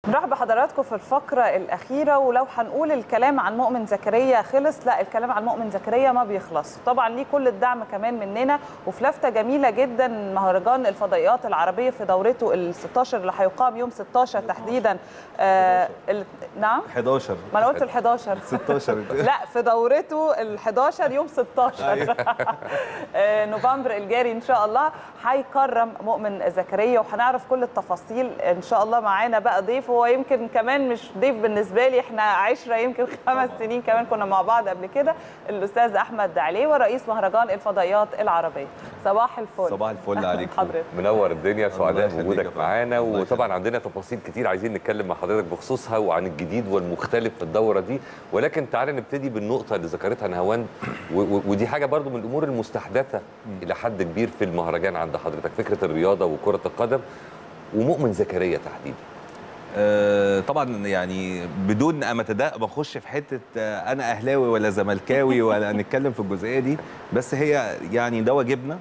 نرحب بحضراتكم في الفقرة الأخيرة ولو هنقول الكلام عن مؤمن زكريا خلص لا الكلام عن مؤمن زكريا ما بيخلص طبعا ليه كل الدعم كمان مننا وفي لفتة جميلة جدا مهرجان الفضائيات العربية في دورته ال 16 اللي هيقام يوم 16 تحديدا آه ال... نعم 11 ما انا قلت ال 11 16 لا في دورته ال 11 يوم 16 آه، نوفمبر الجاري ان شاء الله هيكرم مؤمن زكريا وهنعرف كل التفاصيل ان شاء الله معانا بقى ضيف هو يمكن كمان مش ضيف بالنسبه لي احنا عشره يمكن خمس سنين كمان كنا مع بعض قبل كده الاستاذ احمد عليه رئيس مهرجان الفضائيات العربيه صباح الفل صباح الفل عليك حضرتك منور الدنيا سعداء يخليك بوجودك يا فندم. معانا الله وطبعا عندنا تفاصيل كتير عايزين نتكلم مع حضرتك بخصوصها وعن الجديد والمختلف في الدوره دي ولكن تعالى نبتدي بالنقطه اللي ذكرتها نهاوند و- و- ودي حاجه برضو من الامور المستحدثه الى حد كبير في المهرجان عند حضرتك فكره الرياضه وكره القدم ومؤمن زكريا تحديدا آه، طبعا يعني بدون ما تدا ما اخش في حته آه، انا اهلاوي ولا زملكاوي ولا نتكلم في الجزئيه دي بس هي يعني ده واجبنا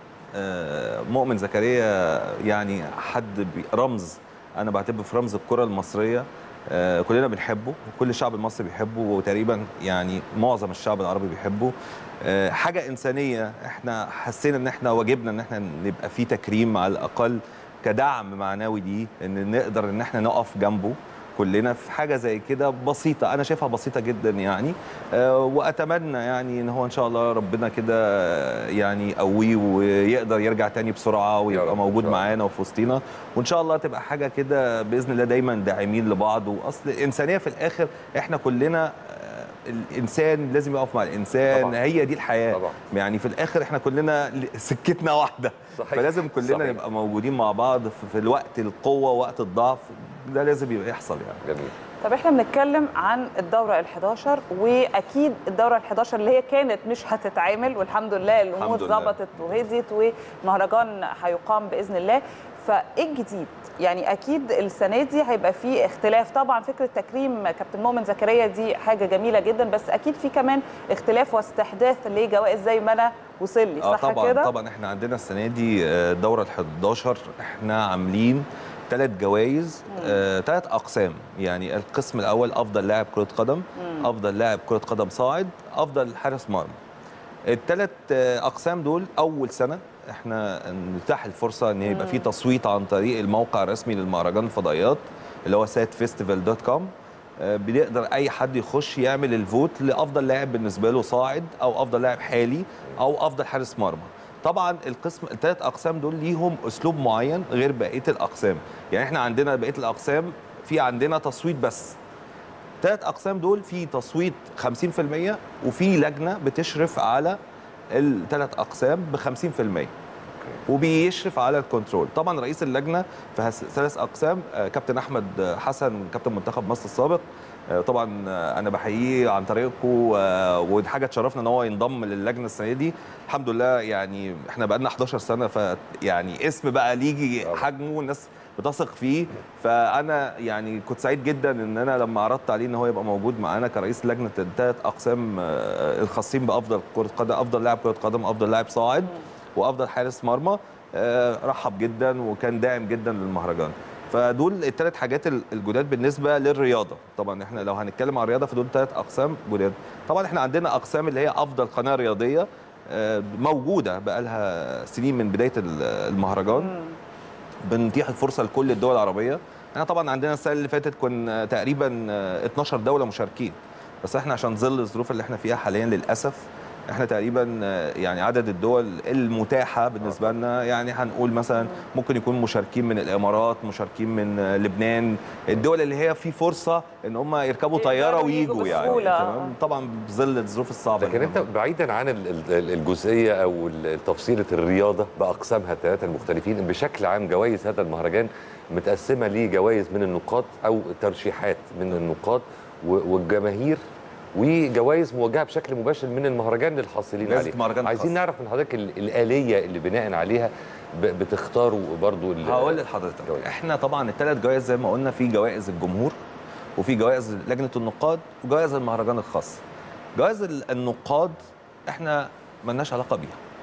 آه، مؤمن زكريا يعني حد بي- رمز انا بعتبره في رمز الكره المصريه آه، كلنا بنحبه وكل الشعب المصري بيحبه وتقريبا يعني معظم الشعب العربي بيحبه آه، حاجه انسانيه احنا حسينا ان احنا واجبنا ان احنا نبقى في تكريم على الاقل كدعم معنوي ليه ان نقدر ان احنا نقف جنبه كلنا في حاجه زي كده بسيطه انا شايفها بسيطه جدا يعني آه، واتمنى يعني ان هو ان شاء الله ربنا كده آه، يعني يقويه ويقدر يرجع تاني بسرعه يا ويبقى رب، موجود إن شاء الله. معانا وفي وسطينا وان شاء الله تبقى حاجه كده باذن الله دايما داعمين لبعض واصل الانسانيه في الاخر احنا كلنا آه، الانسان لازم يقف مع الانسان طبعاً. هي دي الحياه طبعا يعني في الاخر احنا كلنا سكتنا واحده صحيح فلازم كلنا صحيح. نبقى موجودين مع بعض في, في الوقت القوه وقت الضعف ده لازم يبقى يحصل يعني جميل طب احنا بنتكلم عن الدوره ال11 واكيد الدوره ال11 اللي هي كانت مش هتتعمل والحمد لله الامور الحمد لله. ظبطت وهديت ومهرجان هيقام باذن الله فايه الجديد؟ يعني اكيد السنه دي هيبقى في اختلاف طبعا فكره تكريم كابتن مؤمن زكريا دي حاجه جميله جدا بس اكيد في كمان اختلاف واستحداث لجوائز زي ما انا وصل لي اه صح طبعا كده؟ طبعا احنا عندنا السنه دي آه، الدوره ال11 احنا عاملين ثلاث جوائز ثلاث اقسام يعني القسم الاول افضل لاعب كره قدم افضل لاعب كره قدم صاعد افضل حارس مرمى الثلاث اقسام دول اول سنه احنا نتاح الفرصه ان يبقى في تصويت عن طريق الموقع الرسمي للمهرجان الفضائيات اللي هو ساتفيستيفال دوت كوم بيقدر اي حد يخش يعمل الفوت لافضل لاعب بالنسبه له صاعد او افضل لاعب حالي او افضل حارس مرمى طبعا القسم الثلاث اقسام دول ليهم اسلوب معين غير بقيه الاقسام يعني احنا عندنا بقيه الاقسام في عندنا تصويت بس ثلاث اقسام دول في تصويت 50% وفي لجنه بتشرف على الثلاث اقسام ب 50% وبيشرف على الكنترول طبعا رئيس اللجنه في هس- ثلاث اقسام آه، كابتن احمد حسن كابتن منتخب مصر السابق آه، طبعا آه، انا بحييه عن طريقكم آه، ودي حاجه تشرفنا ان هو ينضم للجنه السنه دي الحمد لله يعني احنا بقالنا 11 سنه ف يعني اسم بقى ليجي طبعاً. حجمه الناس بتثق فيه فانا يعني كنت سعيد جدا ان انا لما عرضت عليه ان هو يبقى موجود معانا كرئيس لجنه الثلاث اقسام آه، الخاصين بافضل كره قدم افضل لاعب كره قدم افضل لاعب صاعد وافضل حارس مرمى آه، رحب جدا وكان داعم جدا للمهرجان فدول الثلاث حاجات ال- الجداد بالنسبه للرياضه طبعا احنا لو هنتكلم عن الرياضه فدول ثلاث اقسام جداد طبعا احنا عندنا اقسام اللي هي افضل قناه رياضيه آه، موجوده بقى لها سنين من بدايه ال- المهرجان مم. بنتيح الفرصه لكل الدول العربيه احنا طبعا عندنا السنه اللي فاتت كنا تقريبا آه، 12 دوله مشاركين بس احنا عشان ظل الظروف اللي احنا فيها حاليا للاسف احنا تقريبا آه، يعني عدد الدول المتاحه بالنسبه لنا يعني هنقول مثلا ممكن يكون مشاركين من الامارات مشاركين من آه، لبنان الدول اللي هي في فرصه ان هم يركبوا طياره يقدروا يجوا ويجوا يعني بسهولة. تمام طبعا بظل الظروف الصعبه لكن اللي انت هم- بعيدا عن ال- ال- الجزئيه او ال- تفصيله الرياضه باقسامها الثلاثه المختلفين بشكل عام جوائز هذا المهرجان متقسمه لجوائز من النقاط او ترشيحات من النقاط و- والجماهير وجوائز موجهه بشكل مباشر من المهرجان للحاصلين جائزة عليه مهرجان عايزين خاص. نعرف من حضرتك ال- الاليه اللي بناء عليها ب- بتختاروا برضو ال- هقول لحضرتك جوائز. احنا طبعا الثلاث جوائز زي ما قلنا في جوائز الجمهور وفي جوائز لجنه النقاد وجوائز المهرجان الخاص جوائز ال- النقاد احنا ملناش علاقه بيها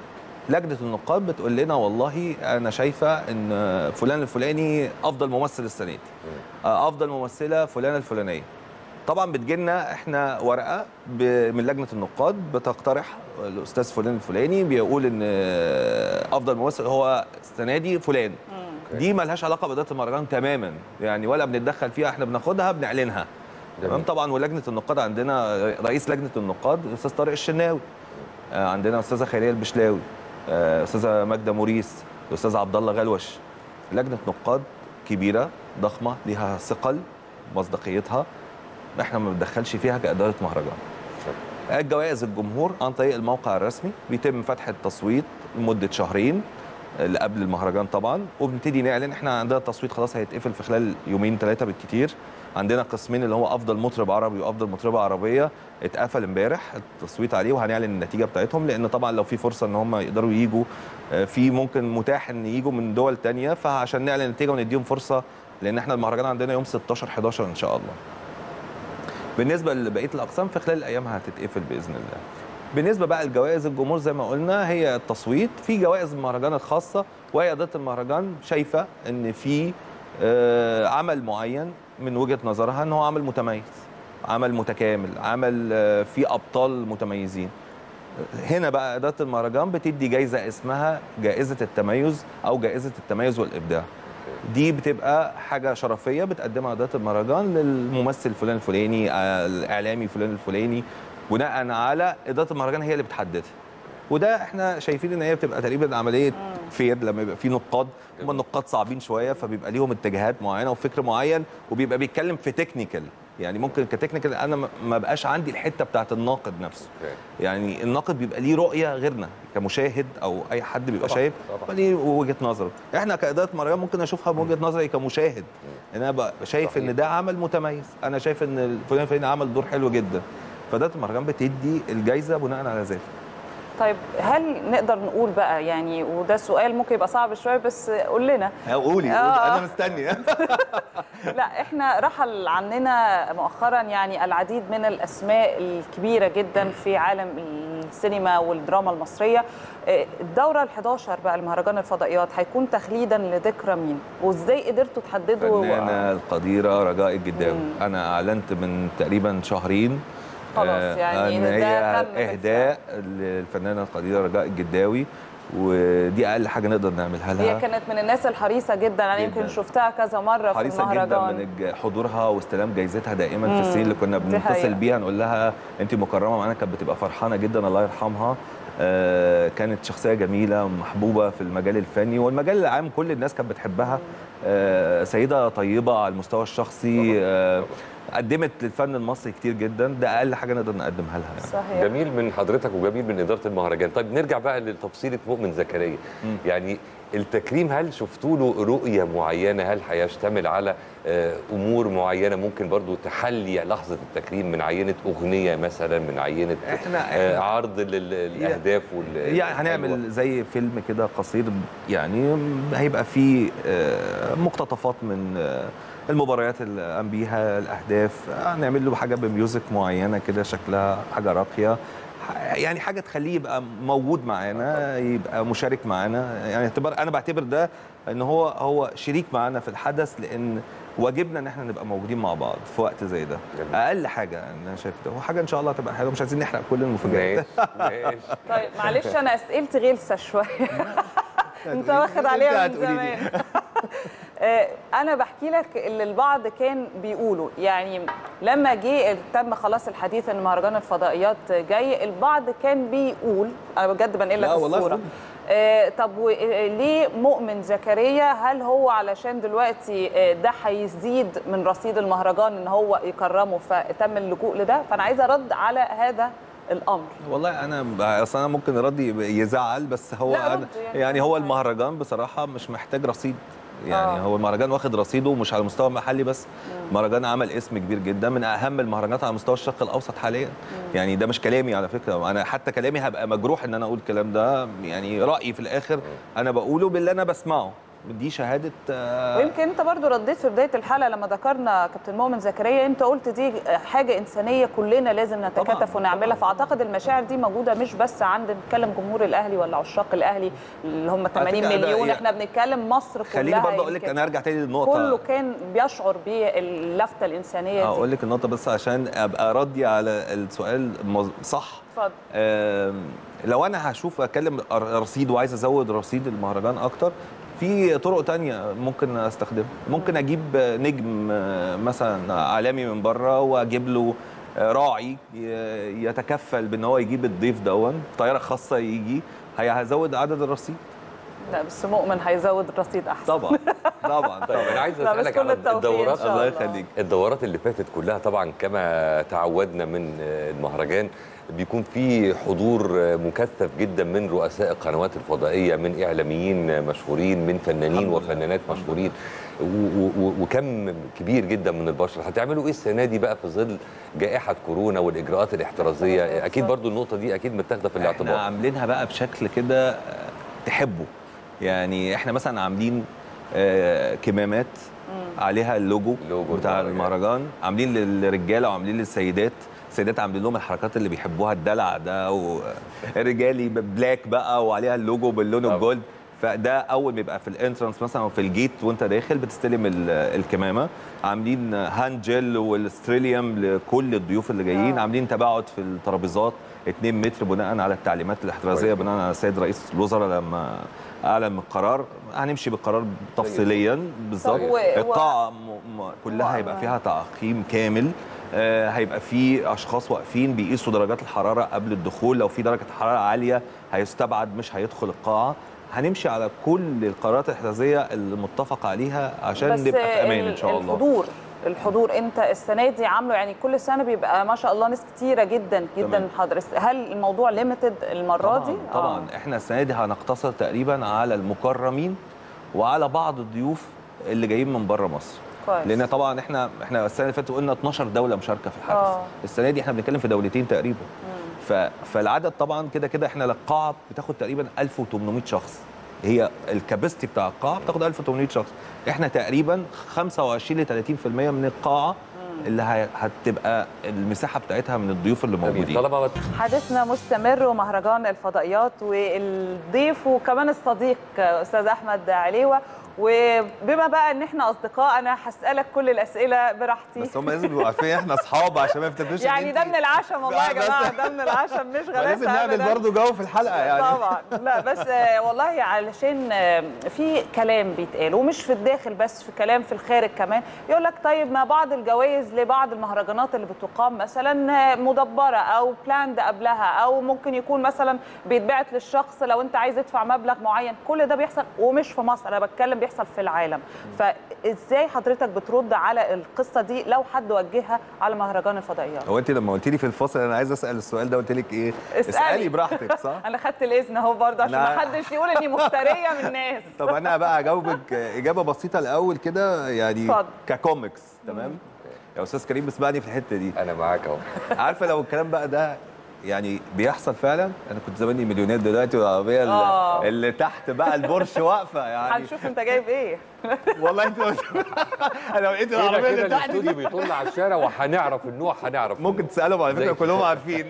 لجنه النقاد بتقول لنا والله انا شايفه ان فلان الفلاني افضل ممثل السنه دي آه، افضل ممثله فلانه الفلانيه طبعا بتجيلنا احنا ورقه ب- من لجنه النقاد بتقترح الاستاذ فلان الفلاني بيقول ان آه، افضل ممثل هو السنه دي فلان دي ملهاش علاقه باداره المهرجان تماما يعني ولا بنتدخل فيها احنا بناخدها بنعلنها جميل. تمام طبعا ولجنه النقاد عندنا رئيس لجنه النقاد الاستاذ طارق الشناوي آه، عندنا استاذه خيريه البشلاوي آه، استاذه ماجده موريس الاستاذ عبد الله غلوش لجنه نقاد كبيره ضخمه ليها ثقل مصداقيتها احنا ما بندخلش فيها كاداره مهرجان الجوائز الجمهور عن طريق الموقع الرسمي بيتم فتح التصويت لمده شهرين اللي قبل المهرجان طبعا وبنبتدي نعلن احنا عندنا التصويت خلاص هيتقفل في خلال يومين ثلاثه بالكتير عندنا قسمين اللي هو افضل مطرب عربي وافضل مطربه عربيه اتقفل امبارح التصويت عليه وهنعلن النتيجه بتاعتهم لان طبعا لو في فرصه ان هم يقدروا يجوا آه، في ممكن متاح ان يجوا من دول تانية فعشان نعلن النتيجه ونديهم فرصه لان احنا المهرجان عندنا يوم 16 11 ان شاء الله بالنسبه لبقيه الاقسام في خلال الايام هتتقفل باذن الله بالنسبه بقى لجوائز الجمهور زي ما قلنا هي التصويت في جوائز المهرجان الخاصه وهي اداره المهرجان شايفه ان في آه، عمل معين من وجهه نظرها ان هو عمل متميز عمل متكامل عمل آه، فيه ابطال متميزين هنا بقى اداره المهرجان بتدي جايزه اسمها جائزه التميز او جائزه التميز والابداع دي بتبقى حاجه شرفيه بتقدمها اداره المهرجان للممثل فلان الفلاني آه، الاعلامي فلان الفلاني بناء على اداره المهرجان هي اللي بتحددها وده احنا شايفين ان هي بتبقى تقريبا عمليه فير لما يبقى في نقاد هم النقاد صعبين شويه فبيبقى ليهم اتجاهات معينه وفكر معين وبيبقى بيتكلم في تكنيكال يعني ممكن كتكنيكال انا ما- ما بقاش عندي الحته بتاعت الناقد نفسه أوكي. يعني الناقد بيبقى ليه رؤيه غيرنا كمشاهد او اي حد بيبقى طبعاً، شايف طبعاً. بيبقى ليه وجهه نظره احنا كاداره مهرجان ممكن اشوفها من وجهه نظري كمشاهد ان انا بقى شايف صحيح. ان ده عمل متميز انا شايف ان الفلان الفلاني عمل دور حلو جدا فاداره المهرجان بتدي الجائزه بناء على ذلك طيب هل نقدر نقول بقى يعني وده سؤال ممكن يبقى صعب شويه بس قول لنا قولي آه. انا مستني لا احنا رحل عننا مؤخرا يعني العديد من الاسماء الكبيره جدا في عالم السينما والدراما المصريه آه، الدوره ال11 بقى لمهرجان الفضائيات هيكون تخليدا لذكرى مين وازاي قدرتوا تحددوا الفنانه القديره رجاء الجداوي انا اعلنت من تقريبا شهرين خلاص، آه، يعني ان ده هي تم بالفعل. اهداء للفنانه القديره رجاء الجداوي ودي اقل حاجه نقدر نعملها لها هي كانت من الناس الحريصه جدا انا يمكن جداً. شفتها كذا مره في حريصه جدا المهرجان من الج- حضورها واستلام جايزتها دائما مم، في السنين اللي كنا دي بنتصل حقيقة. بيها نقول لها انت مكرمه معانا كانت بتبقى فرحانه جدا الله يرحمها آه، كانت شخصيه جميله محبوبه في المجال الفني والمجال العام كل الناس كانت بتحبها آه، سيده طيبه على المستوى الشخصي آه، قدمت للفن المصري كتير جدا ده اقل حاجه نقدر نقدمها لها يعني. صحيح جميل من حضرتك وجميل من اداره المهرجان طيب نرجع بقى لتفصيله مؤمن زكريا مم. يعني التكريم هل شفتوا له رؤيه معينه هل هيشتمل على آه، امور معينه ممكن برضو تحلي لحظه التكريم من عينه اغنيه مثلا من عينه احنا آه، احنا عرض لل- الاهداف وال يعني هنعمل زي فيلم كده قصير يعني هيبقى فيه آه، مقتطفات من آه، المباريات اللي قام بيها الاهداف هنعمل له حاجه بميوزك معينه كده شكلها حاجه راقيه ح- يعني حاجه تخليه يبقى موجود معانا يبقى مشارك معانا يعني اعتبر انا بعتبر ده ان هو هو شريك معانا في الحدث لان واجبنا ان احنا نبقى موجودين مع بعض في وقت زي ده جميل. اقل حاجه انا شايف ده وحاجه ان شاء الله هتبقى حلوه مش عايزين نحرق كل المفاجآت ماشي ماشي طيب معلش انا اسئلتي غلسه شويه انت واخد عليها من هتقولي لي. زمان آه، انا بحكي لك اللي البعض كان بيقولوا يعني لما جه تم خلاص الحديث ان مهرجان الفضائيات جاي البعض كان بيقول انا بجد بنقل لك لا والله الصوره قول. آه، طب و- آه، ليه مؤمن زكريا هل هو علشان دلوقتي آه، ده هيزيد من رصيد المهرجان ان هو يكرمه فتم اللجوء لده فانا عايزه ارد على هذا الامر والله انا ب- اصل انا ممكن ردي يزعل بس هو لا، أنا رد يعني. يعني هو المهرجان بصراحه مش محتاج رصيد يعني آه. هو المهرجان واخد رصيده مش على المستوى المحلي بس مهرجان عمل اسم كبير جدا من اهم المهرجانات على مستوى الشرق الاوسط حاليا يعني ده مش كلامي على فكره انا حتى كلامي هبقى مجروح ان انا اقول الكلام ده يعني رايي في الاخر انا بقوله باللي انا بسمعه دي شهاده آه، ويمكن انت برضو رديت في بدايه الحلقه لما ذكرنا كابتن مؤمن زكريا انت قلت دي حاجه انسانيه كلنا لازم نتكاتف طبعاً، ونعملها طبعاً. فاعتقد المشاعر دي موجوده مش بس عند نتكلم جمهور الاهلي ولا عشاق الاهلي اللي هم 80 فكرة أنا مليون إيه- احنا بنتكلم مصر كلها خليني برضه اقول لك يمكن انا ارجع تاني للنقطه كله كان بيشعر باللفته الانسانيه دي اقول لك النقطه بس عشان ابقى ردي على السؤال مظ- صح اتفضل آم، لو انا هشوف اتكلم ر- رصيد وعايز ازود رصيد المهرجان اكتر في طرق تانية ممكن استخدمها ممكن اجيب نجم آه، مثلا عالمي من بره واجيب له آه، راعي ي- يتكفل بان هو يجيب الضيف دون طياره خاصه يجي هي- هيزود عدد الرصيد لا بس مؤمن هيزود الرصيد احسن طبعا طبعا طيب انا طبعا عايز لا، بس اسالك كل على التوفيق إن الدورات شاء الله الله. يخليك الدورات اللي فاتت كلها طبعا كما تعودنا من المهرجان بيكون في حضور مكثف جدا من رؤساء القنوات الفضائيه من اعلاميين مشهورين من فنانين الحمد لله. وفنانات مشهورين و- و- وكم كبير جدا من البشر هتعملوا ايه السنه دي بقى في ظل جائحه كورونا والاجراءات الاحترازيه اكيد برضو النقطه دي اكيد متاخده في احنا الاعتبار عاملينها بقى بشكل كده آه، تحبه يعني احنا مثلا عاملين آه، كمامات عليها اللوجو, اللوجو بتاع المهرجان. المهرجان عاملين للرجاله وعاملين للسيدات السيدات عاملين لهم الحركات اللي بيحبوها الدلع ده والرجالي بلاك بقى وعليها اللوجو باللون طبعا. الجولد فده اول ما يبقى في الانترنس مثلا او في الجيت وانت داخل بتستلم ال- الكمامه عاملين هاند جel والستريليوم لكل الضيوف اللي جايين آه. عاملين تباعد في الترابيزات 2 متر بناء على التعليمات الاحترازيه كويس. بناء على السيد رئيس الوزراء لما اعلن القرار هنمشي بالقرار تفصيليا بالظبط طب و- و- القاعه م- م- كلها هيبقى فيها تعقيم كامل آه، هيبقى في اشخاص واقفين بيقيسوا درجات الحراره قبل الدخول لو في درجه حراره عاليه هيستبعد مش هيدخل القاعه هنمشي على كل القرارات الاحترازيه اللي متفق عليها عشان بس نبقى في امان ال- ان شاء الله الحضور الحضور انت السنه دي عامله يعني كل سنه بيبقى ما شاء الله ناس كتيره جدا جدا تمام. حاضر هل الموضوع ليميتد المره طبعا دي طبعا آه. احنا السنه دي هنقتصر تقريبا على المكرمين وعلى بعض الضيوف اللي جايين من بره مصر كويس لان طبعا احنا احنا السنه اللي فاتت قلنا 12 دوله مشاركه في الحدث آه. السنه دي احنا بنتكلم في دولتين تقريبا مم. ف... فالعدد طبعا كده كده احنا القاعه بتاخد تقريبا 1800 شخص هي الكاباسيتي بتاع القاعه بتاخد 1800 شخص احنا تقريبا 25 ل 30% من القاعه اللي ه- هتبقى المساحه بتاعتها من الضيوف اللي جميل. موجودين طالما حديثنا مستمر ومهرجان الفضائيات والضيف وكمان الصديق استاذ احمد عليوه وبما بقى ان احنا اصدقاء انا هسالك كل الاسئله براحتي بس هم لازم يبقوا عارفين احنا اصحاب عشان ما يفتكروش إن يعني ده انتي- من العشم والله يا بس- جماعه ده من العشم مش غلاسه لازم نعمل أبداً. برضه جو في الحلقه يعني طبعا لا بس آه، والله علشان آه، في كلام بيتقال ومش في الداخل بس في كلام في الخارج كمان يقول لك طيب ما بعض الجوائز لبعض المهرجانات اللي بتقام مثلا آه، مدبره او بلاند قبلها او ممكن يكون مثلا بيتبعت للشخص لو انت عايز تدفع مبلغ معين كل ده بيحصل ومش في مصر انا بتكلم بيحصل في العالم فازاي حضرتك بترد على القصه دي لو حد وجهها على مهرجان الفضائيات هو انت لما قلت لي في الفاصل انا عايز اسال السؤال ده قلت لك ايه اسألي. اسالي براحتك صح انا خدت الاذن اهو برضه عشان أنا- ما حدش يقول اني مفتريه من الناس طب انا بقى اجاوبك اجابه بسيطه الاول كده يعني اتفضل. ككوميكس تمام يا استاذ كريم اسمعني في الحته دي انا معاك اهو عارفه لو الكلام بقى ده يعني بيحصل فعلا انا كنت زماني مليونير دلوقتي والعربيه آه. اللي, اللي تحت بقى البورش واقفه يعني هنشوف انت جايب ايه والله انت انا لو لقيت كده العربيه كده اللي تحت دي الاستوديو بيطل على الشارع وهنعرف النوع هنعرف ممكن تسالهم على فكره زي- كلهم عارفين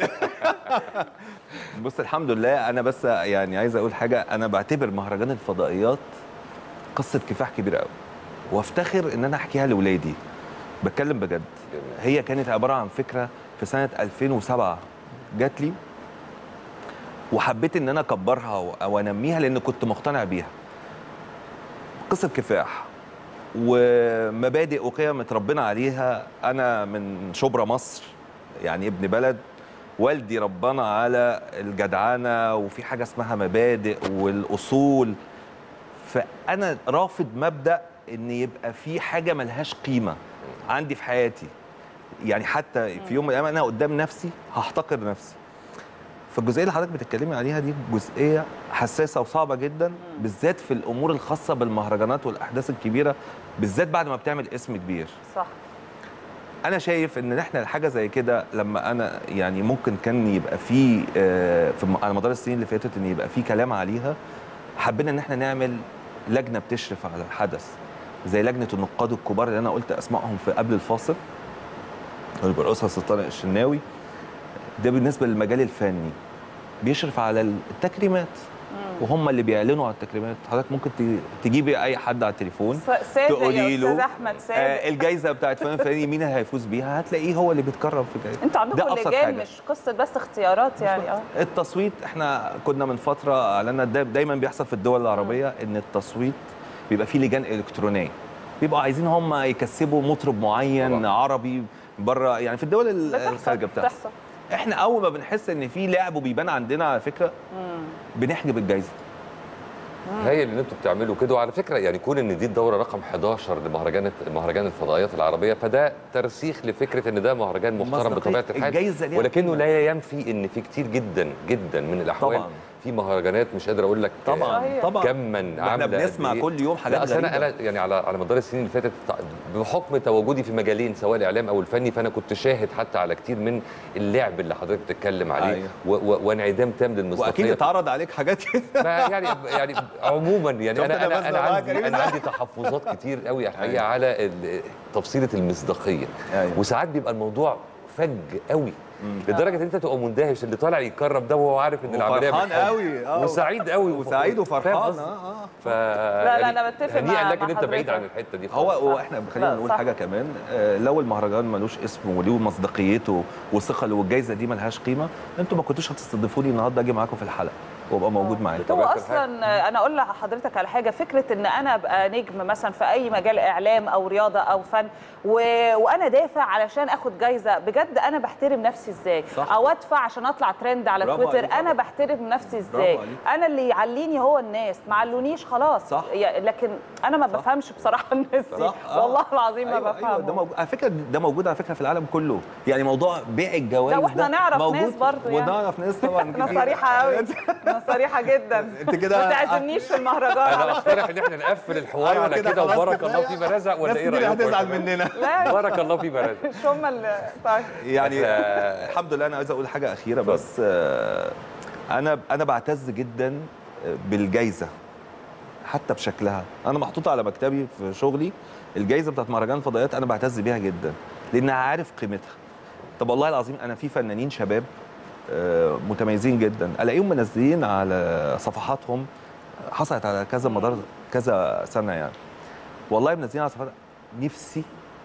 بص الحمد لله انا بس يعني عايز اقول حاجه انا بعتبر مهرجان الفضائيات قصه كفاح كبيره قوي وافتخر ان انا احكيها لاولادي بتكلم بجد جميل. هي كانت عباره عن فكره في سنه 2007 جات لي وحبيت ان انا اكبرها و- او انميها لان كنت مقتنع بيها قصه كفاح ومبادئ وقيم اتربينا عليها انا من شبرا مصر يعني ابن بلد والدي ربنا على الجدعنه وفي حاجه اسمها مبادئ والاصول فانا رافض مبدا ان يبقى في حاجه ملهاش قيمه عندي في حياتي يعني حتى في يوم من الايام انا قدام نفسي هحتقر نفسي فالجزئيه اللي حضرتك بتتكلمي عليها دي جزئيه حساسه وصعبه جدا بالذات في الامور الخاصه بالمهرجانات والاحداث الكبيره بالذات بعد ما بتعمل اسم كبير صح انا شايف ان احنا حاجه زي كده لما انا يعني ممكن كان يبقى في آه، في م- على مدار السنين اللي فاتت ان يبقى في كلام عليها حبينا ان احنا نعمل لجنه بتشرف على الحدث زي لجنه النقاد الكبار اللي انا قلت اسمائهم في قبل الفاصل اللي بيرقصها سلطان الشناوي ده بالنسبه للمجال الفني بيشرف على التكريمات وهم اللي بيعلنوا على التكريمات حضرتك ممكن ت- تجيبي اي حد على التليفون س- صادق تقولي يا له استاذ احمد صادق آه الجايزه بتاعت فلان فلاني مين اللي هيفوز بيها هتلاقيه هو اللي بيتكرم في الجايزه انتوا ده عندكم أبسط لجان حاجة. مش قصه بس اختيارات يعني اه التصويت احنا كنا من فتره اعلنا دا دايما بيحصل في الدول العربيه ان التصويت بيبقى فيه لجان الكترونيه بيبقوا عايزين هم يكسبوا مطرب معين طبعا. عربي بره يعني في الدول ال- بتحصل الخارجه بتاعتنا بتحصل احنا اول ما بنحس ان في لعب وبيبان عندنا على فكره بنحجب الجايزه هايل ان انتوا بتعملوا كده وعلى فكره يعني كون ان دي الدوره رقم 11 لمهرجان مهرجان الفضائيات العربيه فده ترسيخ لفكره ان ده مهرجان محترم مصداقية. بطبيعه الحال الجايزة ليها ولكنه قيمة. لا ينفي ان في كتير جدا جدا من الاحوال طبعاً. في مهرجانات مش قادر اقول لك طبعا صحيح. طبعا كما احنا عامله قد بنسمع إيه. كل يوم حاجات لا أصل انا غريبة. انا يعني على على مدار السنين اللي فاتت بحكم تواجدي في مجالين سواء الاعلام او الفني فانا كنت شاهد حتى على كتير من اللعب اللي حضرتك بتتكلم عليه أيوة. و- و- وانعدام تام للمصداقيه واكيد اتعرض عليك حاجات كده ما يعني يعني عموما يعني شفت انا أنا انا بسمع انا بقى عندي كريم انا إزاي؟ عندي تحفظات كتير قوي الحقيقه أيوة. على ال- تفصيله المصداقيه أيوة. وساعات بيبقى الموضوع فج قوي لدرجه ان انت تبقى مندهش اللي طالع يكرم ده وهو عارف ان العمليه وفرحان بالحب. قوي اه وسعيد قوي وسعيد وفرحان فاهم قصدي؟ اه اه ف لا، يعني أنا بتفق هنيئا مع- لك ان مع انت بعيد حضرتك. عن الحته دي هو خالص. هو احنا خلينا لا، نقول صح. حاجه كمان آه، لو المهرجان ملوش اسم وليه مصداقيته والثقه والجائزه دي ملهاش قيمه انتوا ما كنتوش هتستضيفوني النهارده اجي معاكم في الحلقه وابقى موجود معاكم هو بطبيعة اصلا انا اقول لحضرتك على حاجه فكره ان انا ابقى نجم مثلا في اي مجال اعلام او رياضه او فن و... وانا دافع علشان اخد جايزه بجد انا بحترم نفسي ازاي صح. او ادفع عشان اطلع ترند على برافو تويتر عليك انا طبعا. بحترم نفسي ازاي عليك. انا اللي يعليني هو الناس ما علونيش خلاص صح. يا- لكن انا ما بفهمش بصراحه الناس دي صح آه. والله العظيم ما أيوة بفهم أيوة ده موجود على فكره ده موجود على فكره في العالم كله يعني موضوع بيع الجوائز لا، وإحنا ده نعرف موجود ناس برضو يعني. ونعرف ناس طبعا انا كتير. صريحه قوي انا صريحه جدا انت كده ما تعزمنيش في المهرجان انا على اقترح ان احنا نقفل الحوار أيوة على كده كده خلاص وبارك كفاية. الله فيما رزق ولا ناس ايه كتير رايكم يا هتزعل شباب؟ مننا لا بارك الله فيما رزق مش هم اللي طيب يعني الحمد لله انا عايز اقول حاجه اخيره بس آه، انا انا بعتز جدا بالجائزه حتى بشكلها انا محطوطه على مكتبي في شغلي الجائزه بتاعت مهرجان الفضائيات انا بعتز بيها جدا لان عارف قيمتها طب والله العظيم انا في فنانين شباب آه، متميزين جدا الاقيهم منزلين على صفحاتهم حصلت على كذا مدار كذا سنه يعني والله منزلين على صفحات نفسي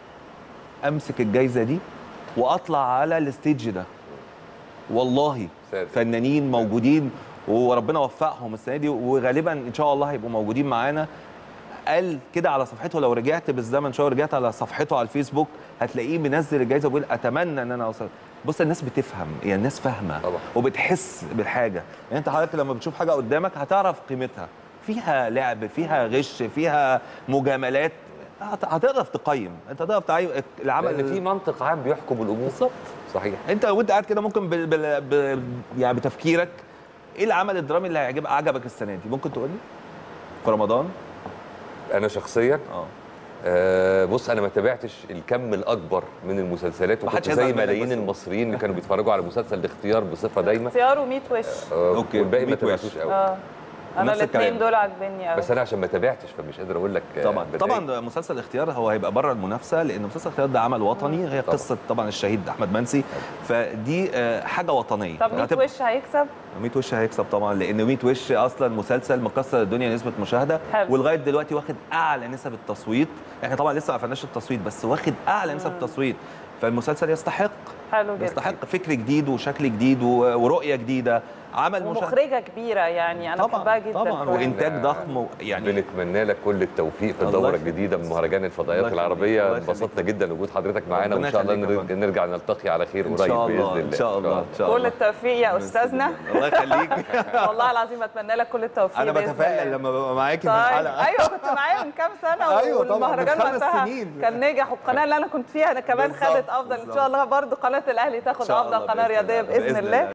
امسك الجائزه دي واطلع على الستيج ده والله ساتر. فنانين موجودين وربنا وفقهم السنه دي وغالبا ان شاء الله هيبقوا موجودين معانا قال كده على صفحته لو رجعت بالزمن شويه رجعت على صفحته على الفيسبوك هتلاقيه منزل الجائزه وبيقول اتمنى ان انا اوصل بص الناس بتفهم يعني الناس فاهمه طبعا. وبتحس بالحاجه يعني انت حضرتك لما بتشوف حاجه قدامك هتعرف قيمتها فيها لعب فيها غش فيها مجاملات هت- هتقدر تقيم انت هتقدر تعيب العمل لان في منطق عام بيحكم الامور بالظبط صحيح انت وانت قاعد كده ممكن بال... بال... ب... يعني بتفكيرك ايه العمل الدرامي اللي هيعجب عجبك السنه دي ممكن تقول لي في رمضان انا شخصيا اه آه بص انا ما تابعتش الكم الاكبر من المسلسلات محدش وكنت هيزعل زي منك ملايين بس. المصريين اللي كانوا بيتفرجوا على مسلسل الاختيار بصفه دايمه اختياره 100 وش آه أوكي، والباقي ما 100 وش. تابعتوش قوي اه انا ونفس الاثنين الكلام. دول عاجبني قوي بس انا عشان ما تابعتش فمش قادر اقول لك آه، طبعا بداية. طبعا مسلسل الاختيار هو هيبقى بره المنافسه لان مسلسل الاختيار ده عمل وطني هي طبعا. قصه طبعا الشهيد احمد منسي فدي آه، حاجه وطنيه طب 100 هتبقى- وش هيكسب 100 وش هيكسب طبعا لان 100 وش اصلا مسلسل مكسر الدنيا نسبه مشاهده حلو. ولغايه دلوقتي واخد اعلى نسب التصويت احنا طبعا لسه ما قفلناش التصويت بس واخد اعلى نسب التصويت فالمسلسل يستحق حلو جدا يستحق فكر جديد وشكل جديد و- ورؤيه جديده عمل مشاهده ومخرجه كبيره يعني انا بحبها طبعا جدا طبعا ف- وانتاج آه، ضخم و- يعني بنتمنى لك كل التوفيق في الله الدوره يخليك. الجديده من مهرجان الفضائيات الله يخليك. العربيه الله يخليك. انبسطنا جدا وجود حضرتك معانا ربنا وان شاء الله يخليك يا نرجع, فندم. نرجع نلتقي على خير ان قريب شاء باذن الله الله ان شاء الله ان شاء كل الله التوفيق يا استاذنا الله يخليك والله العظيم اتمنى لك كل التوفيق انا بإذن بتفائل الله. لما ببقى معاكي في طيب الحلقه ايوه كنت معايا من كام سنه أيوة طبعاً، من والمهرجان خمس وقتها سنين. كان ناجح والقناه اللي انا كنت فيها انا كمان بالظبط، خدت افضل ان بالظبط. شاء الله برضو قناه الاهلي تاخد إن شاء افضل الله قناه بإذن رياضيه الله، باذن بإذن الله الله.